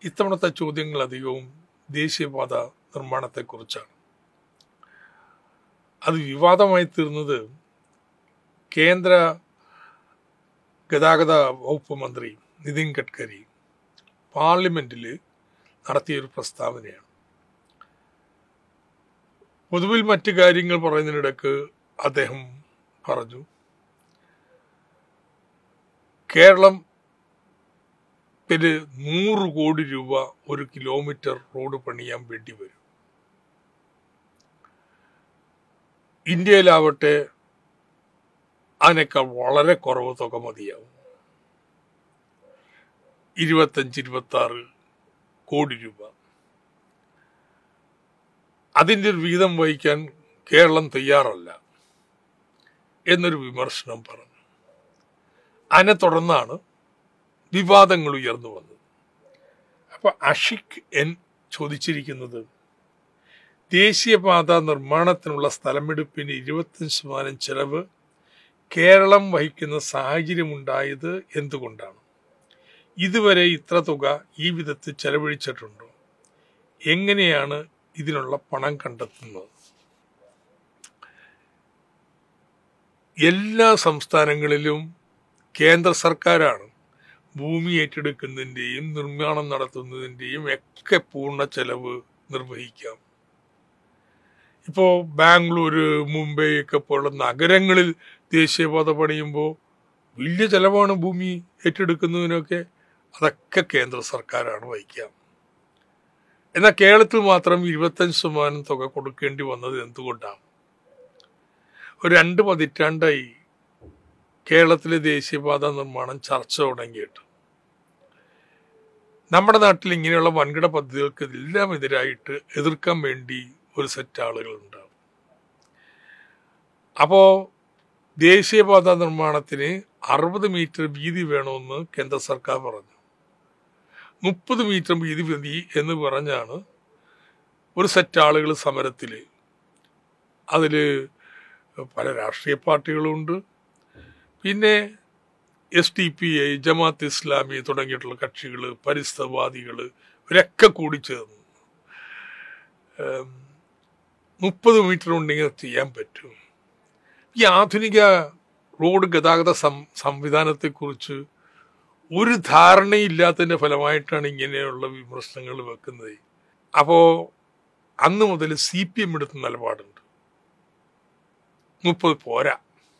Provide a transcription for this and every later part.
ഇത്തവണത്തെ ചോദ്യങ്ങൾ അധികവും ദേശീയപാത നിർമ്മാണത്തെക്കുറിച്ചാണ് അത് വിവാദമായി തീർന്നത് കേന്ദ്ര ഗതാഗത വകുപ്പ് മന്ത്രി നിതിൻ ഗഡ്കരി പാർലമെന്റിൽ നടത്തിയൊരു പ്രസ്താവനയാണ് പൊതുവിൽ മറ്റു കാര്യങ്ങൾ പറയുന്നതിനിടക്ക് അദ്ദേഹം പറഞ്ഞു കേരളം ത്തിന് നൂറ് കോടി രൂപ ഒരു കിലോമീറ്റർ റോഡ് പണിയാൻ വേണ്ടി വരും ഇന്ത്യയിലാവട്ടെ അതിനേക്കാൾ വളരെ കുറവ് തുക മതിയാവും ഇരുപത്തഞ്ച് ഇരുപത്തി ആറ് കോടി രൂപ അതിൻ്റെ ഒരു വീതം വഹിക്കാൻ കേരളം തയ്യാറല്ല എന്നൊരു വിമർശനം പറഞ്ഞു അതിനെ തുടർന്നാണ് വിവാദങ്ങൾ ഉയർന്നു വന്നത് അപ്പൊ അഷിക് എൻ ചോദിച്ചിരിക്കുന്നത് ദേശീയപാത നിർമ്മാണത്തിനുള്ള സ്ഥലമെടുപ്പിന് ഇരുപത്തഞ്ച് ശതമാനം ചെലവ് കേരളം വഹിക്കുന്ന സാഹചര്യമുണ്ടായത് എന്തുകൊണ്ടാണ് ഇതുവരെ ഇത്ര തുക ഈ വിധത്തിൽ ചെലവഴിച്ചിട്ടുണ്ടോ എങ്ങനെയാണ് ഇതിനുള്ള പണം കണ്ടെത്തുന്നത് എല്ലാ സംസ്ഥാനങ്ങളിലും കേന്ദ്ര സർക്കാരാണ് ഭൂമി ഏറ്റെടുക്കുന്നതിൻ്റെയും നിർമ്മാണം നടത്തുന്നതിൻ്റെയും ഒക്കെ പൂർണ്ണ ചെലവ് നിർവഹിക്കാം ഇപ്പോൾ ബാംഗ്ലൂര് മുംബൈ ഒക്കെ പോലുള്ള നഗരങ്ങളിൽ ദേശീയപാത പണിയുമ്പോൾ വലിയ ചെലവാണ് ഭൂമി ഏറ്റെടുക്കുന്നതിനൊക്കെ അതൊക്കെ കേന്ദ്ര സർക്കാരാണ് വഹിക്കുക എന്നാൽ കേരളത്തിൽ മാത്രം ഇരുപത്തഞ്ച് ശതമാനം തുക കൊടുക്കേണ്ടി വന്നത് എന്തുകൊണ്ടാണ് ഒരു രണ്ട് പതിറ്റാണ്ടായി കേരളത്തിലെ ദേശീയപാത നിർമ്മാണം ചർച്ച തുടങ്ങിയിട്ട് നമ്മുടെ നാട്ടിൽ ഇങ്ങനെയുള്ള വൻകിട പദ്ധതികൾക്ക് എല്ലാം എതിരായിട്ട് എതിർക്കാൻ വേണ്ടി ഒരു സെറ്റ് ആളുകളുണ്ടാവും അപ്പോ ദേശീയപാത നിർമ്മാണത്തിന് അറുപത് മീറ്റർ വീതി വേണമെന്ന് കേന്ദ്ര സർക്കാർ പറഞ്ഞു മുപ്പത് മീറ്റർ വീതി മതി എന്ന് പറഞ്ഞാണ് ഒരു സെറ്റ് ആളുകൾ സമരത്തിൽ അതിൽ പല രാഷ്ട്രീയ പാർട്ടികളുണ്ട് പിന്നെ S T P I Jamaat Islami തുടങ്ങിയിട്ടുള്ള കക്ഷികൾ പരിസ്ഥവാദികൾ ഇവരൊക്കെ കൂടി ചേർന്നു മുപ്പത് മീറ്റർ ഉണ്ടെങ്കിൽ അത് ചെയ്യാൻ പറ്റും ഈ ആധുനിക റോഡ് ഗതാഗത സം സംവിധാനത്തെക്കുറിച്ച് ഒരു ധാരണയില്ലാത്തതിന്റെ ഫലമായിട്ടാണ് ഇങ്ങനെയുള്ള വിമർശനങ്ങൾ വെക്കുന്നത് അപ്പോ അന്ന് മുതൽ സി പി എം എടുത്ത നിലപാടുണ്ട് മുപ്പത് പോരാ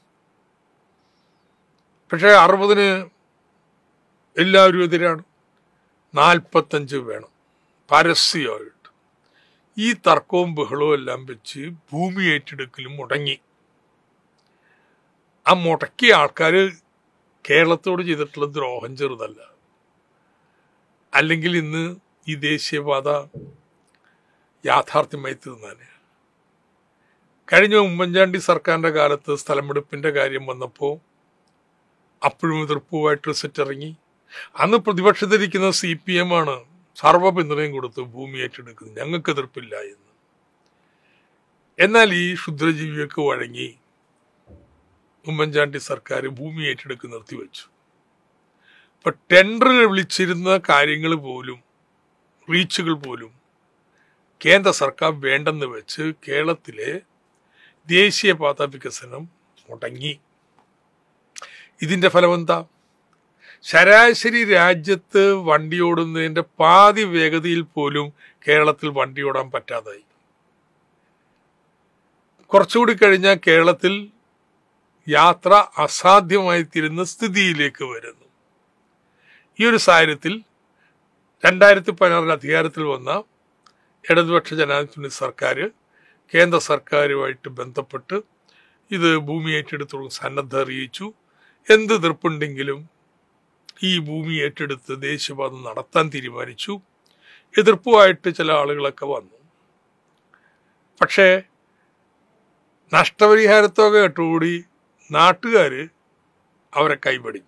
പക്ഷേ അറുപതിന് എല്ലാവരും എതിരാണ് നാൽപ്പത്തഞ്ച് വേണം പരസ്യമായിട്ട് ഈ തർക്കവും ബഹളവും എല്ലാം വെച്ച് ഭൂമി ഏറ്റെടുക്കലും മുടങ്ങി ആ മുടക്കിയ ആൾക്കാർ കേരളത്തോട് ചെയ്തിട്ടുള്ള ദ്രോഹം ചെറുതല്ല അല്ലെങ്കിൽ ഇന്ന് ഈ ദേശീയപാത യാഥാർത്ഥ്യമായി തീർന്നാന് കഴിഞ്ഞ ഉമ്മൻചാണ്ടി സർക്കാരിന്റെ കാലത്ത് സ്ഥലമെടുപ്പിന്റെ കാര്യം വന്നപ്പോൾ അപ്പോഴും എതിർപ്പുമായിട്ട് സെറ്റ് ഇറങ്ങി അന്ന് പ്രതിപക്ഷത്തിരിക്കുന്ന സി പി എം ആണ് സർവ്വ പിന്തുണയും കൊടുത്ത് ഭൂമി ഏറ്റെടുക്കുന്നത് ഞങ്ങൾക്ക് എതിർപ്പില്ല എന്ന് എന്നാൽ ഈ ക്ഷുദ്രജീവികൾക്ക് വഴങ്ങി ഉമ്മൻചാണ്ടി സർക്കാർ ഭൂമി ഏറ്റെടുക്ക് നിർത്തിവെച്ചു ഇപ്പൊ ടെൻഡറുകൾ വിളിച്ചിരുന്ന കാര്യങ്ങൾ പോലും റീച്ചുകൾ പോലും കേന്ദ്ര സർക്കാർ വേണ്ടെന്ന് വെച്ച് കേരളത്തിലെ ദേശീയപാത വികസനം മുടങ്ങി ഇതിന്റെ ഫലം എന്താ ശരാശരി രാജ്യത്ത് വണ്ടി ഓടുന്നതിന്റെ പാതി വേഗതയിൽ പോലും കേരളത്തിൽ വണ്ടി ഓടാൻ പറ്റാതായി കുറച്ചുകൂടി കഴിഞ്ഞാൽ കേരളത്തിൽ യാത്ര അസാധ്യമായി തീരുന്ന സ്ഥിതിയിലേക്ക് വരുന്നു ഈ ഒരു സാഹചര്യത്തിൽ രണ്ടായിരത്തി പതിനാറിൽ അധികാരത്തിൽ വന്ന ഇടതുപക്ഷ ജനാധിപത്യ സർക്കാർ കേന്ദ്ര സർക്കാരുമായിട്ട് ബന്ധപ്പെട്ട് ഇത് ഭൂമി ഏറ്റെടുത്തു സന്നദ്ധ അറിയിച്ചു എന്ത് എതിർപ്പുണ്ടെങ്കിലും ഈ ഭൂമി ഏറ്റെടുത്ത് ദേശീയപാത നടത്താൻ തീരുമാനിച്ചു എതിർപ്പുമായിട്ട് ചില ആളുകളൊക്കെ വന്നു പക്ഷേ നഷ്ടപരിഹാരത്തുക കേട്ടുകൂടി നാട്ടുകാർ അവരെ കൈപിടിഞ്ഞു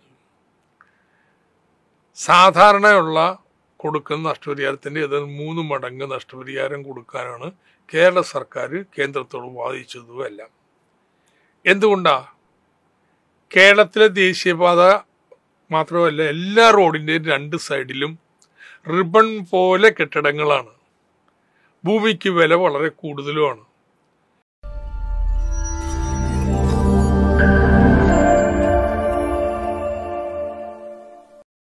സാധാരണയുള്ള കൊടുക്കുന്ന നഷ്ടപരിഹാരത്തിന്റെ ഏതാണ്ട് മൂന്ന് മടങ്ങ് നഷ്ടപരിഹാരം കൊടുക്കാനാണ് കേരള സർക്കാർ കേന്ദ്രത്തോട് വാദിച്ചതുമെല്ലാം എന്തുകൊണ്ടാ കേരളത്തിലെ ദേശീയപാത മാത്രമല്ല എല്ലാ റോഡിന്റെയും രണ്ട് സൈഡിലും റിബൺ പോലെ കെട്ടിടങ്ങളാണ് ഭൂമിക്ക് വില വളരെ കൂടുതലുമാണ്